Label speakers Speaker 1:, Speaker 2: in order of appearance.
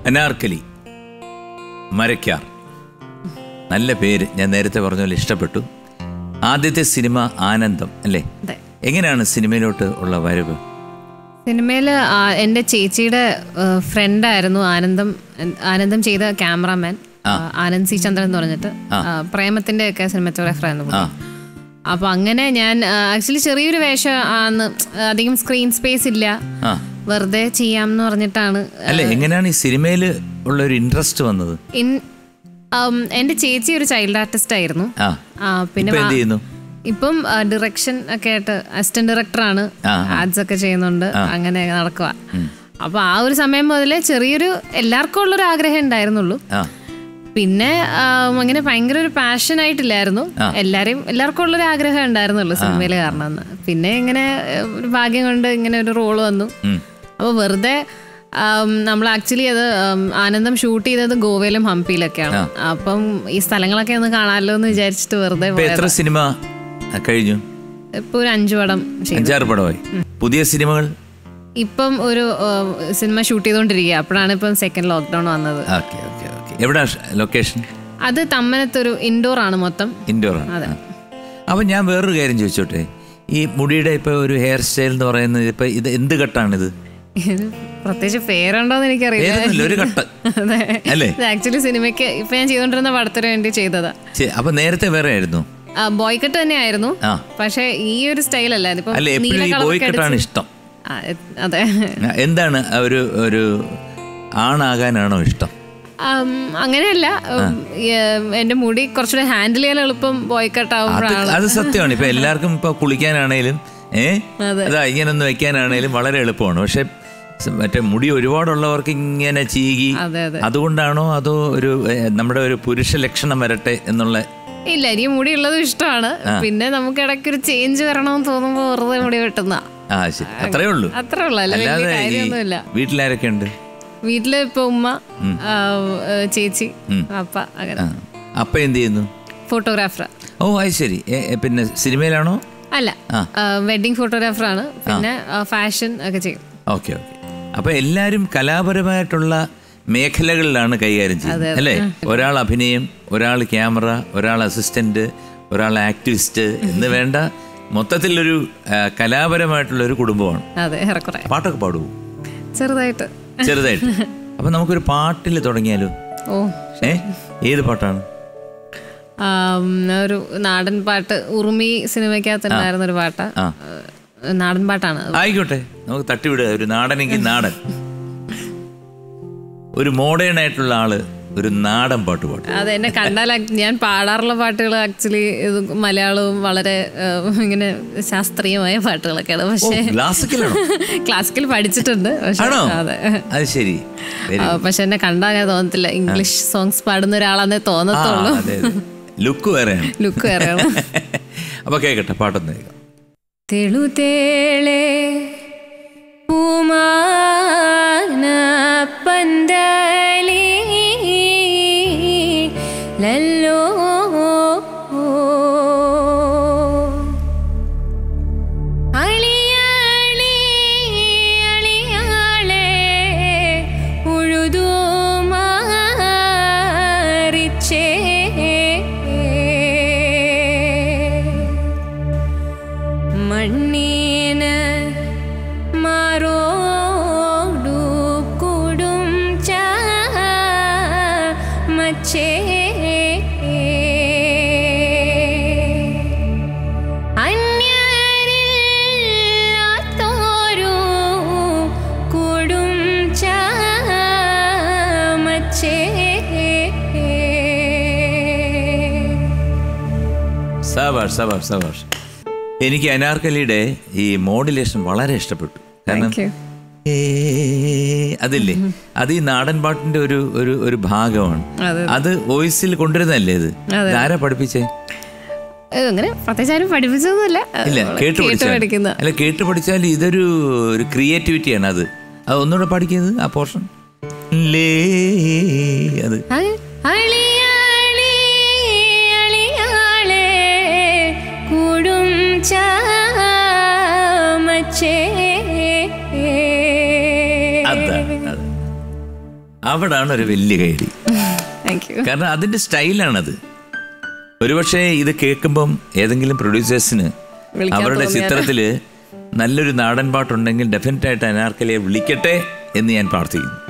Speaker 1: അനാർക്കലി മരക്കാർ നല്ല പേര് ഞാൻ നേരത്തെ പറഞ്ഞ പോലെ ഇഷ്ടപ്പെട്ടു ആദ്യത്തെ സിനിമ ആനന്ദം അല്ലേ
Speaker 2: അതെ
Speaker 1: എങ്ങനെയാണ് സിനിമയിലോട്ട് ഉള്ള വരവ്
Speaker 2: സിനിമയിൽ എൻ്റെ ചേച്ചിയുടെ ഫ്രണ്ടായിരുന്നു ആനന്ദം ആനന്ദം ചെയ്ത ക്യാമറാമാൻ ആനന്ദ് സി ചന്ദ്രൻ എന്ന് പറഞ്ഞിട്ട് ആ, പ്രേമത്തിന്റെ ഒക്കെ സിനിമറ്റോഗ്രാഫർ ആയിരുന്നു പുള്ളി. അപ്പൊ അങ്ങനെ ഞാൻ ആക്ച്വലി ചെറിയൊരു വേഷം ആണ് അധികം സ്ക്രീൻ സ്പേസ് ഇല്ല
Speaker 1: ആ
Speaker 2: വെറുതെ ചെയ്യാമെന്ന് പറഞ്ഞിട്ടാണ്
Speaker 1: അല്ലേ എങ്ങനെയാണ് ഈ സിനിമയിൽ ഉള്ള ഒരു ഇൻട്രസ്റ്റ് വന്നത്
Speaker 2: ഇൻ ഉം, എൻ്റെ ചേച്ചി ഒരു ചൈൽഡ് ആർട്ടിസ്റ്റ് ആയിരുന്നു
Speaker 1: ആ
Speaker 2: ആ, പിന്നെ
Speaker 1: ഇപ്പൊ എന്ത്
Speaker 2: വാ-
Speaker 1: ചെയ്യുന്നു
Speaker 2: ഇപ്പം ഡയറക്ഷൻ ഒക്കെ ആയിട്ട് അസിസ്റ്റന്റ് ഡയറക്ടറാണ്
Speaker 1: ആ,
Speaker 2: ആഡ്സ് ഒക്കെ ചെയ്യുന്നുണ്ട് അങ്ങനെ നടക്കുക അപ്പൊ ആ ഒരു സമയം മുതലേ ചെറിയൊരു എല്ലാവർക്കും ഉള്ളൊരു ആഗ്രഹം ഉണ്ടായിരുന്നുള്ളൂ
Speaker 1: ആ
Speaker 2: പിന്നെ ആം, അങ്ങനെ ഭയങ്കര ഒരു പാഷൻ ആയിട്ടില്ലായിരുന്നു എല്ലാരെയും എല്ലാവർക്കും ഉള്ളൊരു ആഗ്രഹം ഉണ്ടായിരുന്നുള്ളൂ സിനിമയിൽ കാരണം എന്ന് പിന്നെ ഇങ്ങനെ ഏഹ്, ഒരു ഭാഗ്യം കൊണ്ട് ഇങ്ങനെ ഒരു റോള് വന്നു
Speaker 1: ഉം.
Speaker 2: അപ്പോൾ വെറുതെ നമ്മൾ ആക്ച്വലി അത് ആം, ആനന്ദം ഷൂട്ട് ചെയ്തത് ഗോവയിലും ഹംപിയിലൊക്കെയാണ് അപ്പം ഈ സ്ഥലങ്ങളൊക്കെ ഒന്ന് കാണാമല്ലോ എന്ന് വിചാരിച്ചിട്ട് വെറുതെ
Speaker 1: ഇപ്പൊ എത്ര സിനിമ കഴിഞ്ഞു
Speaker 2: ഇപ്പൊ ഒരു അഞ്ചു പടം ചെയ്തു
Speaker 1: അഞ്ചാറ് പടമായി പുതിയ സിനിമകൾ
Speaker 2: ഇപ്പം ഒരു ആം, സിനിമ ഷൂട്ട് ചെയ്തുകൊണ്ടിരിക്കുക അപ്പോഴാണ് ഇപ്പം സെക്കൻഡ് ലോക്ക്ഡൌൺ വന്നത്
Speaker 1: ഓക്കെ ഓക്കെ ഓക്കെ എവിടെ ലൊക്കേഷൻ
Speaker 2: അത് തമ്മനത്തൊരു ഇൻഡോർ ആണ് മൊത്തം
Speaker 1: ഇൻഡോർ ആണ് അപ്പം ഞാൻ വേറൊരു കാര്യം ചോദിച്ചോട്ടെ ഈ മുടിയുടെ ഇപ്പൊ ഒരു ഹെയർ സ്റ്റൈൽ എന്ന് പറയുന്നത് ഇപ്പൊ ഇത് എന്ത് കട്ടാണിത്
Speaker 2: ഇത് പ്രത്യേകിച്ച് പേരുണ്ടോന്ന് എനിക്കറിയില്ല
Speaker 1: ഏതൊന്നുമില്ല ഒരു കട്ട്
Speaker 2: അതെ
Speaker 1: അല്ലേ
Speaker 2: ഇത് ആക്ച്വലി സിനിമയ്ക്ക് ഇപ്പൊ ഞാൻ ചെയ്തോണ്ടിരുന്ന പടത്തിന് വേണ്ടി ചെയ്തതാ
Speaker 1: ശരി, അപ്പൊ നേരത്തെ വേറെ ആയിരുന്നു
Speaker 2: ബോയ്ക്കട്ട് തന്നെയായിരുന്നു
Speaker 1: ആ.
Speaker 2: പക്ഷെ ഈ ഒരു സ്റ്റൈൽ അല്ല ഇതിപ്പോ
Speaker 1: അല്ല
Speaker 2: നീല
Speaker 1: എപ്പോഴും ഈ
Speaker 2: colour
Speaker 1: ബോയ്
Speaker 2: ഒക്കെ
Speaker 1: കട്ടാണ്
Speaker 2: അടിച്ച്-
Speaker 1: ഇഷ്ടം
Speaker 2: ആ, എ- അതെ
Speaker 1: ആ, എന്താണ് ആ ഒരു ഒരു ആണാകാനാണോ ഇഷ്ടം
Speaker 2: ആം, അങ്ങനെയല്ല ഉം, ഏ- എന്റെ മുടി കുറച്ചുകൂടെ ഹാൻഡിൽ ചെയ്യാൻ എളുപ്പം ബോയ്ക്കട്ട്
Speaker 1: അത്
Speaker 2: ആവുമ്പോഴാണ്
Speaker 1: അത് സത്യമാണ് ഇപ്പൊ എല്ലാവർക്കും ഇപ്പൊ കുളിക്കാനാണേലും ഏ അതാ ഇങ്ങനെ ഒന്ന് വെക്കാനാണേലും വളരെ എളുപ്പമാണ് പക്ഷെ സ് മറ്റേ മുടി ഒരുപാടുള്ളവർക്ക് ഇങ്ങനെ ചീകി
Speaker 2: അതെ അതെ
Speaker 1: അതുകൊണ്ടാണോ അതോ ഒരു ഏ, നമ്മുടെ ഒരു പുരുഷ ലക്ഷണം വരട്ടെ എന്നുള്ള
Speaker 2: ഇല്ല എനിക്ക് മുടി ഉള്ളതും ഇഷ്ടമാണ് പിന്നെ നമുക്ക് ഇടയ്ക്ക് ഒരു ചേഞ്ച് വരണമെന്ന് തോന്നുമ്പോ വെറുതെ മുടി വെട്ടുന്ന
Speaker 1: ആ ശരി അത്രേ ഉള്ളൂ
Speaker 2: അത്രേ ഉള്ളൂ അല്ല വലിയ
Speaker 1: അല്ലാതെ ഈ
Speaker 2: കാര്യമൊന്നുമില്ല
Speaker 1: വീട്ടിലാരൊക്കെ ഉണ്ട്
Speaker 2: വീട്ടില് ഇപ്പൊ ഉമ്മ ആ, ഏ, ചേച്ചി അപ്പ അങ്ങനെ
Speaker 1: ആ അപ്പ എന്ത് ചെയ്യുന്നു
Speaker 2: ഫോട്ടോഗ്രാഫർ
Speaker 1: ഓ അത് ശരി ഏ, ഏ, പിന്നെ സിനിമയിലാണോ
Speaker 2: അല്ല വെഡിങ് ഫോട്ടോഗ്രാഫർ ആണ് പിന്നെ ഫാഷൻ ഒക്കെ ചെയ്യും
Speaker 1: ഓക്കെ ഓക്കെ അപ്പൊ എല്ലാരും കലാപരമായിട്ടുള്ള മേഖലകളിലാണ് കൈകാര്യം ചെയ്യുന്നത് അല്ലേ ഒരാൾ അഭിനയം ഒരാൾ ക്യാമറ ഒരാൾ അസിസ്റ്റന്റ് ഒരാൾ ആക്ടിവിസ്റ്റ് എന്ന് വേണ്ട മൊത്തത്തിലൊരു ആ, കലാപരമായിട്ടുള്ള ഒരു കുടുംബമാണ്
Speaker 2: അതെ ഏറെക്കുറെ
Speaker 1: പാട്ടൊക്കെ പാടുവോ
Speaker 2: ചെറുതായിട്ട്
Speaker 1: ചെറുതായിട്ട് അപ്പൊ നമുക്കൊരു പാട്ടിൽ തുടങ്ങിയാലോ
Speaker 2: ഓ
Speaker 1: ഏ ഏത് പാട്ടാണ്
Speaker 2: ആം, ഒരു നാടൻ പാട്ട് ഉറുമി സിനിമയ്ക്കകത്തുണ്ടായിരുന്ന ഒരു പാട്ട്
Speaker 1: ആ.
Speaker 2: ഏഹ്, നാടൻ പാട്ടാണ് അത്.
Speaker 1: ആയിക്കോട്ടെ നമുക്ക് തട്ടിവിടുക ഒരു നാടനെങ്കിൽ നാടൻ ഒരു മോഡേൺ ആയിട്ടുള്ള ആള് ഒരു നാടൻ പാട്ട് പാടും
Speaker 2: അത് എന്നെ കണ്ടാൽ ac- ഞാൻ പാടാറുള്ള പാട്ടുകൾ ആക്ച്വലി ഇത് മലയാളവും വളരെ ഏഹ്, ഇങ്ങനെ ശാസ്ത്രീയമായ പാട്ടുകളൊക്കെയാണ് പക്ഷേ
Speaker 1: ക്ലാസിക്കലാണോ
Speaker 2: ക്ലാസിക്കൽ പഠിച്ചിട്ടുണ്ട് പക്ഷേ
Speaker 1: ആണോ
Speaker 2: അതെ
Speaker 1: അത് ശരി
Speaker 2: ആ, പക്ഷെ എന്നെ കണ്ടാൽ അങ്ങനെ തോന്നത്തില്ല ഇംഗ്ലീഷ് സോങ്സ് പാടുന്ന ഒരാളാന്നേ
Speaker 1: ആ,
Speaker 2: തോന്നത്തുള്ളൂ
Speaker 1: അതെ ലുക്ക് വേറെയാണ്
Speaker 2: ലുക്ക് വേറെയാണ്
Speaker 1: അപ്പൊ കേക്കട്ടെ പാട്ടൊന്ന് കേൾക്കാം
Speaker 2: തെളുതേളെ പൂമാന പന്തലി ലല്ലോ അളിയാളി അളിയാളെ ഉഴുതു മാറിച്ചേ മണ്ണീന് മാറോടു കൂടും മച്ചേ അന്യരില്ലാത്തോരു കൂടും മച്ചേ
Speaker 1: സവാഷ് സവാഷ് സവാഷ് എനിക്ക് അനാർക്കലിയുടെ ഈ മോഡുലേഷൻ വളരെ ഇഷ്ടപ്പെട്ടു കാരണം
Speaker 2: Thank you.
Speaker 1: ഏ, അതില്ലേ അത് ഈ നാടൻ പാട്ടിന്റെ ഒരു ഒരു ഒരു ഭാഗമാണ്
Speaker 2: അതെ.
Speaker 1: അത് വോയിസിൽ കൊണ്ടുവരുന്നല്ലേ ഇത് ആരാ പഠിപ്പിച്ചേ
Speaker 2: ഏഹ് അങ്ങനെ പ്രത്യേകിച്ച് ആരും പഠിപ്പിച്ചതൊന്നുമില്ല
Speaker 1: ഇല്ല
Speaker 2: നമ്മള്
Speaker 1: കേട്ട് പഠിച്ചാൽ
Speaker 2: പഠിക്കുന്ന
Speaker 1: അല്ല കേട്ട് പഠിച്ചാൽ ഇതൊരു ഒരു ക്രിയേറ്റിവിറ്റിയാണ് അത് അത് ഒന്നുകൂടെ പഠിക്കുന്നത് ആ പോർഷൻ ലേ അത്
Speaker 2: അ- അളിയാളി, അളിയാളെ, കൂടും ചാമച്ചേ.
Speaker 1: അതാണ് അത്. ആ അവിടാണ് ഒരു വലിയ കൈഡി
Speaker 2: താങ്ക് യു
Speaker 1: കാരണം അതിന്റെ സ്റ്റൈലാണത് ഒരുപക്ഷെ ഇത് കേൾക്കുമ്പം ഏതെങ്കിലും പ്രൊഡ്യൂസേഴ്സിന്
Speaker 2: വിളിക്കാൻ
Speaker 1: അവരുടെ
Speaker 2: തോന്നിയാലോ?
Speaker 1: ചിത്രത്തില് നല്ലൊരു നാടൻ പാട്ടുണ്ടെങ്കിൽ ഡെഫിനറ്റ് ആയിട്ട് അനാർക്കലിയെ വിളിക്കട്ടെ എന്ന് ഞാൻ പ്രാർത്ഥിക്കുന്നു